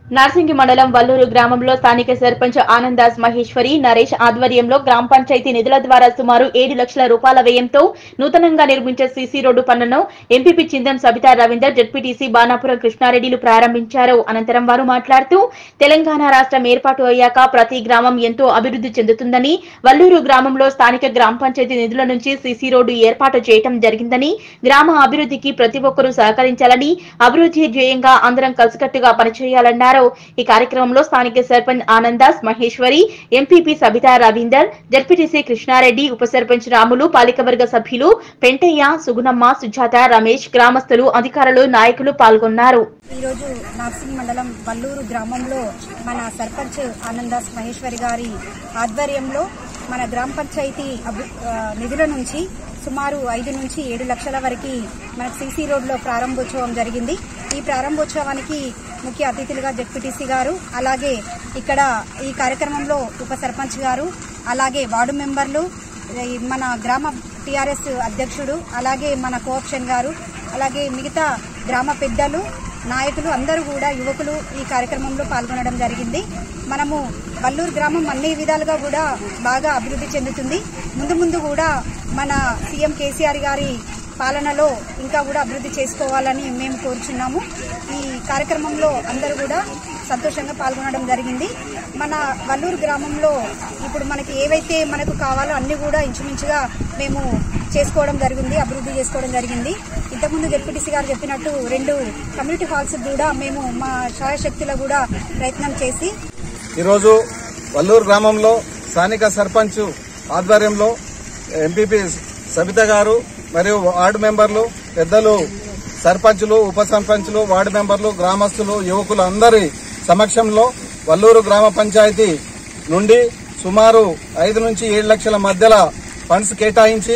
నార్సింగి మండలం వల్లూరు గ్రామంలో స్థానిక సర్పంచ్ ఆనందాస్ మహేశ్వరి నరేష్ ఆధ్వర్యంలో గ్రామ పంచాయతీ నిధుల ద్వారా సుమారు ఏడు లక్షల రూపాయల వ్యయంతో నూతనంగా నిర్మించే సీసీ రోడ్డు పనులను ఎంపీపీ చిందం సబితా రవీందర్ జడ్పీటీసీ బాణాపురం కృష్ణారెడ్డిలు ప్రారంభించారు అనంతరం వారు మాట్లాడుతూ తెలంగాణ రాష్ట్రం ఏర్పాటు అయ్యాక ప్రతి గ్రామం ఎంతో అభివృద్ధి చెందుతుందని వల్లూరు గ్రామంలో స్థానిక గ్రామ పంచాయతీ నిధుల నుంచి సీసీ రోడ్డు ఏర్పాటు చేయటం జరిగిందని గ్రామ అభివృద్ధికి ప్రతి ఒక్కరూ సహకరించాలని అభివృద్ధి ధ్యేయంగా అందరం కలిసికట్టుగా పనిచేయాలన్నారు ఈ కార్యక్రమంలో స్థానిక సర్పంచ్ ఆనందాస్ మహేశ్వరి ఎంపీపీ సబితా రవీందర్ జడ్పీటీసీ కృష్ణారెడ్డి ఉప సర్పంచ్ రాములు పాలికవర్గ సభ్యులు పెంటయ్య సుగుణమ్మ సుజాత రమేష్ గ్రామస్తులు అధికారులు నాయకులు పాల్గొన్నారు ఈరోజు నార్సింగ్ మండలం వల్లూరు గ్రామంలో మన సర్పంచ్ ఆనందాస్ మహేశ్వరి గారి ఆధ్వర్యంలో మన గ్రామ పంచాయతీ అభి- ఆ, నిధుల నుంచి సుమారు ఐదు నుంచి ఏడు లక్షల వరకు మన సీసీ రోడ్లో ప్రారంభోత్సవం జరిగింది ఈ ప్రారంభోత్సవానికి ముఖ్య అతిథులుగా జెడ్పీటీసీ గారు అలాగే ఇక్కడ ఈ కార్యక్రమంలో ఉప సర్పంచ్ గారు అలాగే వార్డు మెంబర్లు ఈ మన గ్రామ టీఆర్ఎస్ అధ్యక్షుడు అలాగే మన కోఆప్షన్ గారు అలాగే మిగతా గ్రామ పెద్దలు నాయకులు అందరూ కూడా యువకులు ఈ కార్యక్రమంలో పాల్గొనడం జరిగింది మనము వల్లూరు గ్రామం అన్ని విధాలుగా కూడా బాగా అభివృద్ధి చెందుతుంది ముందు ముందు కూడా మన సీఎం కేసీఆర్ గారి పాలనలో ఇంకా కూడా అభివృద్ధి చేసుకోవాలని మేము కోరుచున్నాము ఈ కార్యక్రమంలో అందరూ కూడా సంతోషంగా పాల్గొనడం జరిగింది మన వల్లూరు గ్రామంలో ఇప్పుడు మనకి ఏవైతే మనకు కావాలో అన్ని కూడా ఇంచుమించుగా మేము చేసుకోవడం జరిగింది అభివృద్ధి చేసుకోవడం జరిగింది ఇంతకుముందు డిప్యూటీసీ గారు చెప్పినట్టు రెండు కమ్యూనిటీ హాల్స్ కూడా మేము మా శాయశక్తిలో కూడా ప్రయత్నం చేసి ఈరోజు వల్లూరు గ్రామంలో స్థానిక సర్పంచ్ ఆధ్వర్యంలో ఎంపీపీ సబిత గారు మరియు వార్డు మెంబర్లు పెద్దలు సర్పంచులు ఉప సర్పంచులు వార్డు మెంబర్లు గ్రామస్తులు యువకులు అందరి సమక్షంలో వల్లూరు గ్రామ పంచాయతీ నుండి సుమారు ఐదు నుంచి ఏడు లక్షల మధ్యలో ఫండ్స్ కేటాయించి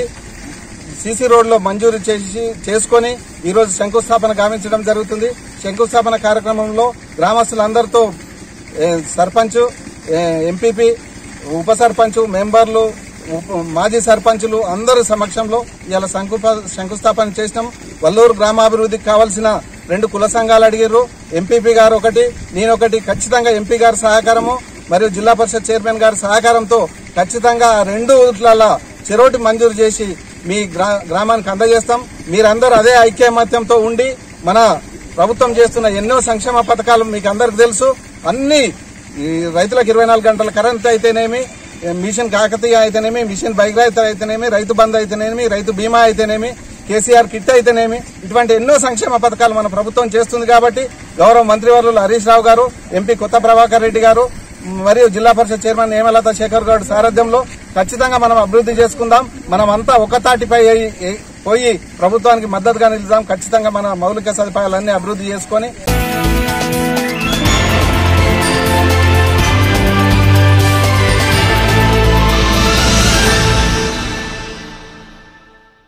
సీసీ రోడ్లో మంజూరు చేసి చేసుకొని ఈరోజు శంకుస్థాపన గావించడం జరుగుతుంది శంకుస్థాపన కార్యక్రమంలో గ్రామస్తులందరితో ఏ, సర్పంచ్ ఏ, ఎంపీపీ ఉప సర్పంచ్ మెంబర్లు ఉప- మాజీ సర్పంచులు అందరి సమక్షంలో ఇవాళ శంకుప- శంకుస్థాపన చేసినాం వల్లూరు గ్రామాభివృద్ధికి కావాల్సిన రెండు కుల సంఘాలు అడిగారు ఎంపీపీ గారు ఒకటి నేనొకటి ఖచ్చితంగా ఎంపీ గారి సహకారము మరియు జిల్లా పరిషత్ చైర్మన్ గారి సహకారంతో ఖచ్చితంగా ఆ రెండు ఊట్ల చెరోటి మంజూరు చేసి మీ గ్రా- గ్రామానికి అందజేస్తాం మీరందరూ అదే ఐక్యమత్యంతో ఉండి మన ప్రభుత్వం చేస్తున్న ఎన్నో సంక్షేమ పథకాలు మీకు అందరికి తెలుసు అన్ని ఈ రైతులకు ఇరవై నాలుగు గంటల కరెంట్ అయితేనేమి మిషన్ కాకతీయ అయితేనేమి మిషన్ బైక్ రైతు అయితేనేమి రైతు బంధు అయితేనేమి రైతు బీమా అయితేనేమి కేసీఆర్ కిట్ అయితేనేమి ఇటువంటి ఎన్నో సంక్షేమ పథకాలు మన ప్రభుత్వం చేస్తుంది కాబట్టి గౌరవ మంత్రివర్యులు హరీష్ రావు గారు ఎంపీ కొత్త ప్రభాకర్ రెడ్డి గారు మరియు జిల్లా పరిషత్ చైర్మన్ హేమలత శేఖర్ గౌడ్ సారథ్యంలో ఖచ్చితంగా మనం అభివృద్ధి చేసుకుందాం మనం అంతా ఒక తాటిపై అయి- ఎ- పోయి ప్రభుత్వానికి మద్దతుగా నిలుద్దాం ఖచ్చితంగా మన మౌలిక సదుపాయాలన్నీ అభివృద్ధి చేసుకొని